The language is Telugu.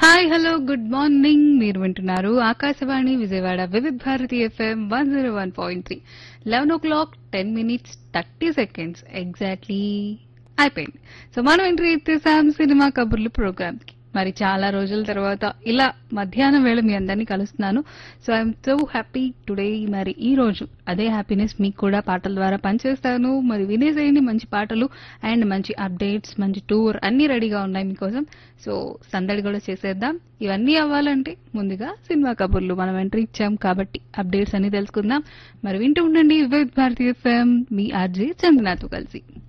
హాయ్ హలో గుడ్ మార్నింగ్ మీరు వింటున్నారు Akashvani Vijayawada Vividh Bharati FM one zero one point three eleven o'clock ten minutes thirty seconds exactly అయిపోయింది సో మనం ఎంట్రీ ఇచ్చేసాం సినిమా కబుర్లు ప్రోగ్రామ్ కి మరి చాలా రోజుల తర్వాత ఇలా మధ్యాహ్నం వేళ మీ అందరినీ కలుస్తున్నాను so I'm so happy today మరి ఈ రోజు అదే హ్యాపీనెస్ మీకు కూడా పాటల ద్వారా పనిచేస్తాను మరి వినేసేయండి మంచి పాటలు అండ్ మంచి అప్డేట్స్ మంచి టూర్ అన్ని రెడీగా ఉన్నాయి మీకోసం సో సందడి కూడా చేసేద్దాం ఇవన్నీ అవ్వాలంటే ముందుగా సినిమా కబుర్లు మనం ఎంట్రీ ఇచ్చాం కాబట్టి అప్డేట్స్ అన్ని తెలుసుకుందాం మరి వింటూ ఉండండి వివిధ భారతీయ ఎఫ్ఎం మీ ఆర్జే చందనాతో కలిసి